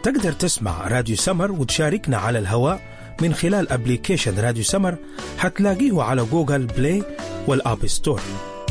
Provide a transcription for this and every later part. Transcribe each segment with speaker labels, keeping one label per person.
Speaker 1: تقدر تسمع راديو سمر وتشاركنا على الهواء من خلال ابليكيشن راديو سمر حتلاقيه على جوجل بلاي والاب ستور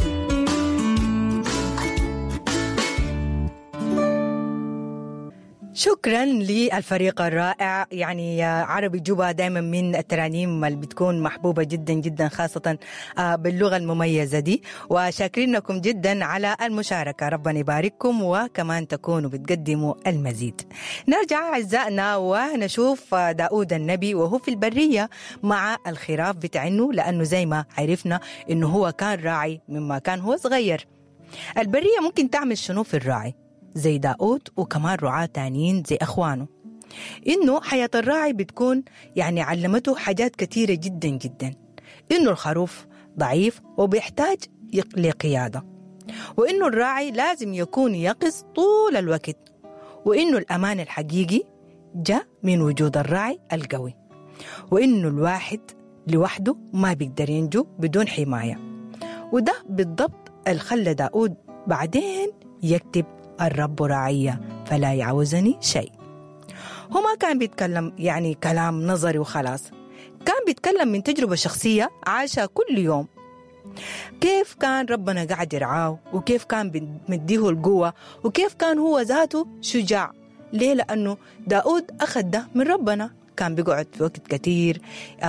Speaker 2: شكرا للفريق الرائع يعني عربي جوبا دائما من الترانيم اللي بتكون محبوبه جدا جدا خاصه باللغه المميزه دي وشاكرينكم جدا على المشاركه ربنا يبارككم وكمان تكونوا بتقدموا المزيد نرجع اعزائنا ونشوف داود النبي وهو في البريه مع الخراف بتاعنه لانه زي ما عرفنا انه هو كان راعي مما كان هو صغير البريه ممكن تعمل شنو في الراعي زي داود وكمان رعاة تانيين زي أخوانه إنه حياة الراعي بتكون يعني علمته حاجات كثيرة جدا جدا إنه الخروف ضعيف وبيحتاج لقيادة وإنه الراعي لازم يكون يقظ طول الوقت وإنه الأمان الحقيقي جاء من وجود الراعي القوي وإنه الواحد لوحده ما بيقدر ينجو بدون حماية وده بالضبط اللي خلى داود بعدين يكتب الرب راعية فلا يعوزني شيء هو ما كان بيتكلم يعني كلام نظري وخلاص كان بيتكلم من تجربة شخصية عاشها كل يوم كيف كان ربنا قاعد يرعاه وكيف كان مديه القوة وكيف كان هو ذاته شجاع ليه لأنه داود أخذ ده من ربنا كان بيقعد في وقت كثير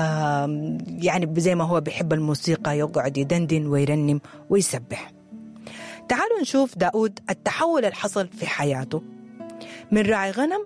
Speaker 2: يعني زي ما هو بيحب الموسيقى يقعد يدندن ويرنم ويسبح تعالوا نشوف داود التحول اللي حصل في حياته من راعي غنم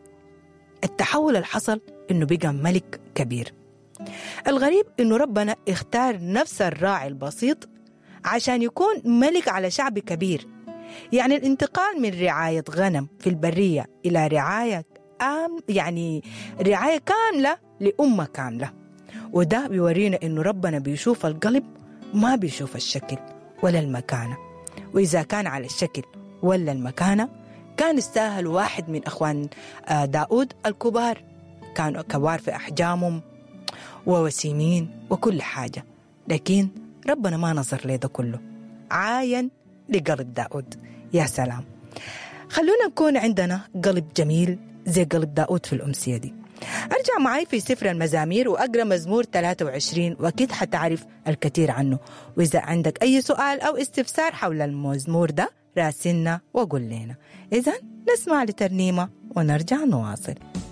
Speaker 2: التحول اللي حصل انه بقى ملك كبير الغريب انه ربنا اختار نفس الراعي البسيط عشان يكون ملك على شعب كبير يعني الانتقال من رعاية غنم في البرية إلى رعاية آم يعني رعاية كاملة لأمة كاملة وده بيورينا إنه ربنا بيشوف القلب ما بيشوف الشكل ولا المكانه وإذا كان على الشكل ولا المكانة كان يستاهل واحد من أخوان داود الكبار كانوا كبار في أحجامهم ووسيمين وكل حاجة لكن ربنا ما نظر لده كله عاين لقلب داود يا سلام خلونا نكون عندنا قلب جميل زي قلب داود في الأمسية دي ارجع معي في سفر المزامير واقرا مزمور 23 واكيد حتعرف الكثير عنه واذا عندك اي سؤال او استفسار حول المزمور ده راسلنا وقول لنا اذا نسمع لترنيمه ونرجع نواصل